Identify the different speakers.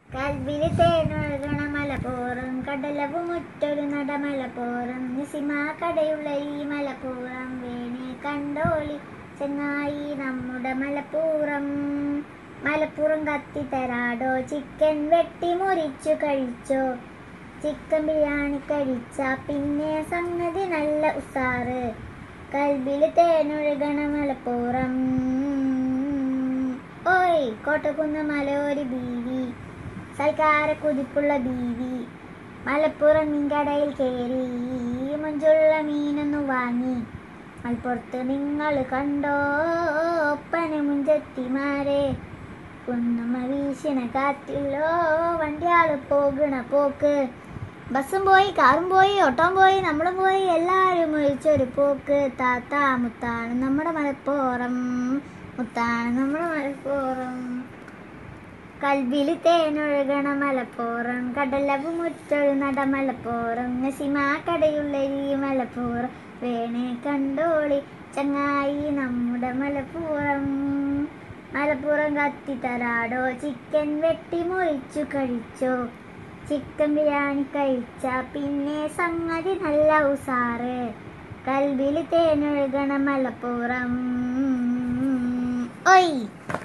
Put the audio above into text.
Speaker 1: കൽവില് തേനൊഴുകണ മലപ്പുറം കടലവും മുറ്റൊരു നടമലപ്പുറം നിസിമ കടയുള്ള ഈ മലപ്പുറം വേണേ കണ്ടോളി ചെങ്ങായി നമ്മുടെ മലപ്പുറം മലപ്പുറം കത്തിത്തരാടോ ചിക്കൻ വെട്ടി മുറിച്ചു കഴിച്ചോ ചിക്കൻ ബിരിയാണി കഴിച്ച പിന്നെ സംഗതി നല്ല ഉസാറ് കൽബില് തേനൊഴുകണ മലപ്പുറം ഓയ് കോട്ടക്കുന്ന് മലയോരി ബീവി സൽക്കാര കുതിപ്പുള്ള ബീവി മലപ്പുറം മീൻകടയിൽ കയറി മഞ്ചുള്ള മീനൊന്നു വാങ്ങി മലപ്പുറത്ത് നിങ്ങൾ കണ്ടോ ഒപ്പന മുഞ്ചത്തിമാരെ കുന്നുമ്മ വീശിന കാറ്റില്ലോ വണ്ടിയാള് പോകണ പോക്ക് ബസ്സും പോയി കാറും പോയി ഓട്ടോം പോയി നമ്മളും പോയി എല്ലാവരും ഒഴിച്ചൊരു പോക്ക് താത്ത മുത്താണ് നമ്മുടെ മലപ്പുറം മുത്താണ് നമ്മുടെ മലപ്പുറം കൽവില് തേനൊഴുകണ മലപ്പുറം കടലവ് മുറ്റൊരു നട മലപ്പുറം നസിമ കടയുള്ള ഈ മലപ്പുറം വേണേ കണ്ടോളി ചങ്ങായി നമ്മുടെ മലപ്പുറം മലപ്പുറം കത്തിത്തരാടോ ചിക്കൻ വെട്ടി മുറിച്ചു കഴിച്ചോ ചിക്കൻ ബിരിയാണി കഴിച്ച പിന്നെ സംഗതി നല്ല ഉസാറ് കൽവില് തേനൊഴുകണ മലപ്പുറം ഒയ്